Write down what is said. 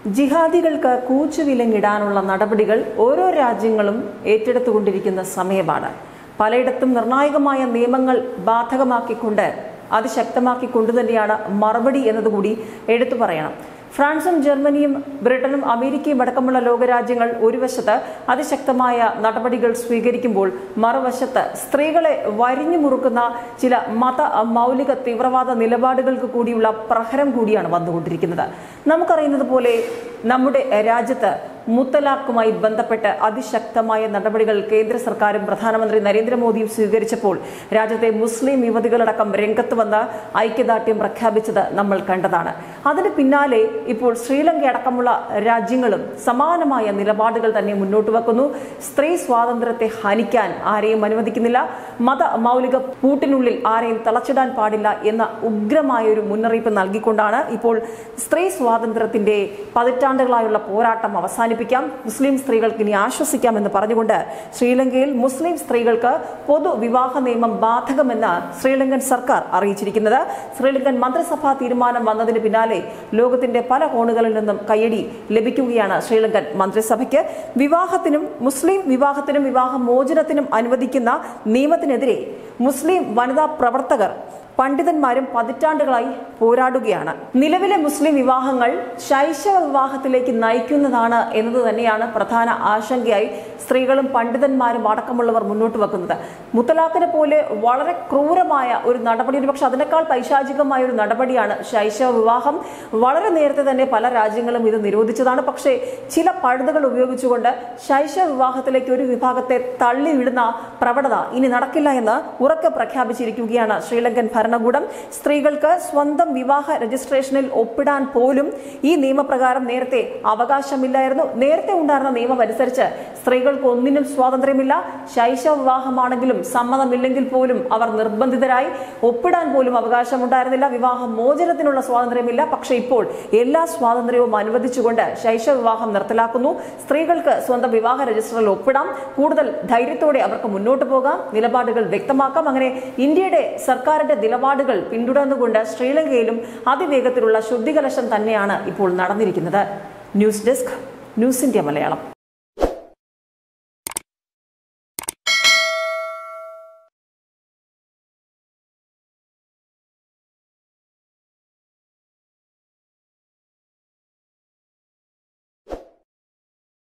ജിഹാദികൾക്ക് കൂച്ചുവിലങ്ങിടാനുള്ള നടപടികൾ ഓരോ രാജ്യങ്ങളും ഏറ്റെടുത്തുകൊണ്ടിരിക്കുന്ന സമയമാണ് പലയിടത്തും നിർണായകമായ നിയമങ്ങൾ ബാധകമാക്കിക്കൊണ്ട് അതിശക്തമാക്കിക്കൊണ്ട് തന്നെയാണ് മറുപടി എന്നതുകൂടി എടുത്തു പറയണം ഫ്രാൻസും ജർമ്മനിയും ബ്രിട്ടനും അമേരിക്കയും അടക്കമുള്ള ലോകരാജ്യങ്ങൾ ഒരു വശത്ത് അതിശക്തമായ നടപടികൾ സ്വീകരിക്കുമ്പോൾ മറുവശത്ത് സ്ത്രീകളെ വരിഞ്ഞു മുറുക്കുന്ന ചില മത മൗലിക തീവ്രവാദ നിലപാടുകൾക്ക് കൂടിയുള്ള പ്രഹരം കൂടിയാണ് വന്നുകൊണ്ടിരിക്കുന്നത് നമുക്കറിയുന്നത് പോലെ നമ്മുടെ രാജ്യത്ത് മുത്തലാഖുമായി ബന്ധപ്പെട്ട് അതിശക്തമായ നടപടികൾ കേന്ദ്ര സർക്കാരും പ്രധാനമന്ത്രി നരേന്ദ്രമോദിയും സ്വീകരിച്ചപ്പോൾ രാജ്യത്തെ മുസ്ലിം യുവതികളടക്കം രംഗത്ത് വന്ന് ഐക്യദാർഢ്യം പ്രഖ്യാപിച്ചത് നമ്മൾ കണ്ടതാണ് അതിന് പിന്നാലെ ഇപ്പോൾ ശ്രീലങ്ക അടക്കമുള്ള രാജ്യങ്ങളും സമാനമായ നിലപാടുകൾ തന്നെ മുന്നോട്ട് വെക്കുന്നു സ്ത്രീ സ്വാതന്ത്ര്യത്തെ ഹനിക്കാൻ ആരെയും അനുവദിക്കുന്നില്ല മത മൗലിക പൂട്ടിനുള്ളിൽ ആരെയും തളച്ചിടാൻ പാടില്ല എന്ന ഉഗ്രമായ ഒരു മുന്നറിയിപ്പ് നൽകിക്കൊണ്ടാണ് ഇപ്പോൾ സ്ത്രീ സ്വാതന്ത്ര്യത്തിന്റെ പതിറ്റാണ്ടുകളായുള്ള പോരാട്ടം അവസാനിപ്പിക്കാം മുസ്ലിം സ്ത്രീകൾക്ക് ഇനി ആശ്വസിക്കാം എന്ന് പറഞ്ഞുകൊണ്ട് ശ്രീലങ്കയിൽ മുസ്ലിം സ്ത്രീകൾക്ക് പൊതുവിവാഹ നിയമം ബാധകമെന്ന് ശ്രീലങ്കൻ സർക്കാർ അറിയിച്ചിരിക്കുന്നത് ശ്രീലങ്കൻ മന്ത്രിസഭാ തീരുമാനം വന്നതിന് പിന്നാലെ ലോകത്തിന്റെ പല കോണുകളിൽ നിന്നും കയ്യടി ലഭിക്കുകയാണ് ശ്രീലങ്കൻ മന്ത്രിസഭയ്ക്ക് വിവാഹത്തിനും മുസ്ലിം വിവാഹത്തിനും വിവാഹ മോചനത്തിനും അനുവദിക്കുന്ന നിയമത്തിനെതിരെ മുസ്ലിം വനിതാ പ്രവർത്തകർ പണ്ഡിതന്മാരും പതിറ്റാണ്ടുകളായി പോരാടുകയാണ് നിലവിലെ മുസ്ലിം വിവാഹങ്ങൾ ശൈശവ വിവാഹത്തിലേക്ക് നയിക്കുന്നതാണ് എന്നത് തന്നെയാണ് പ്രധാന ആശങ്കയായി സ്ത്രീകളും പണ്ഡിതന്മാരും അടക്കമുള്ളവർ മുന്നോട്ട് വെക്കുന്നത് മുത്തലാഖിനെ പോലെ വളരെ ക്രൂരമായ ഒരു നടപടി ഒരു പക്ഷെ അതിനേക്കാൾ പൈശാചികമായ ഒരു നടപടിയാണ് ശൈശവ വിവാഹം വളരെ നേരത്തെ തന്നെ പല രാജ്യങ്ങളും ഇത് നിരോധിച്ചതാണ് പക്ഷേ ചില പഴുതുകൾ ഉപയോഗിച്ചുകൊണ്ട് ശൈശവ വിവാഹത്തിലേക്ക് ഒരു വിഭാഗത്തെ തള്ളിവിടുന്ന പ്രവണത ഇനി നടക്കില്ല എന്ന് ഉറക്കെ പ്രഖ്യാപിച്ചിരിക്കുകയാണ് ശ്രീലങ്കൻ ഭരണകൂടം സ്ത്രീകൾക്ക് സ്വന്തം വിവാഹ രജിസ്ട്രേഷനിൽ ഒപ്പിടാൻ പോലും ഈ നിയമപ്രകാരം നേരത്തെ അവകാശമില്ലായിരുന്നു നേരത്തെ ഉണ്ടായിരുന്ന നിയമം അനുസരിച്ച് സ്ത്രീകൾക്ക് ഒന്നിനും സ്വാതന്ത്ര്യമില്ല ശൈശവ വിവാഹമാണെങ്കിലും സമ്മതമില്ലെങ്കിൽ പോലും അവർ നിർബന്ധിതരായി ഒപ്പിടാൻ പോലും അവകാശമുണ്ടായിരുന്നില്ല വിവാഹ മോചനത്തിനുള്ള സ്വാതന്ത്ര്യമില്ല പക്ഷേ ഇപ്പോൾ എല്ലാ സ്വാതന്ത്ര്യവും അനുവദിച്ചുകൊണ്ട് ശൈശവ വിവാഹം നിർത്തലാക്കുന്നു സ്ത്രീകൾക്ക് സ്വന്തം വിവാഹ രജിസ്റ്ററിൽ ഒപ്പിടാം കൂടുതൽ ധൈര്യത്തോടെ അവർക്ക് മുന്നോട്ട് പോകാം നിലപാടുകൾ വ്യക്തമാക്കാം അങ്ങനെ ഇന്ത്യയുടെ സർക്കാരിന്റെ നിലപാടുകൾ പിന്തുടർന്നുകൊണ്ട് ശ്രീലങ്കയിലും അതിവേഗത്തിലുള്ള ശുദ്ധികലശം തന്നെയാണ് ഇപ്പോൾ നടന്നിരിക്കുന്നത് news desk news India Malayalam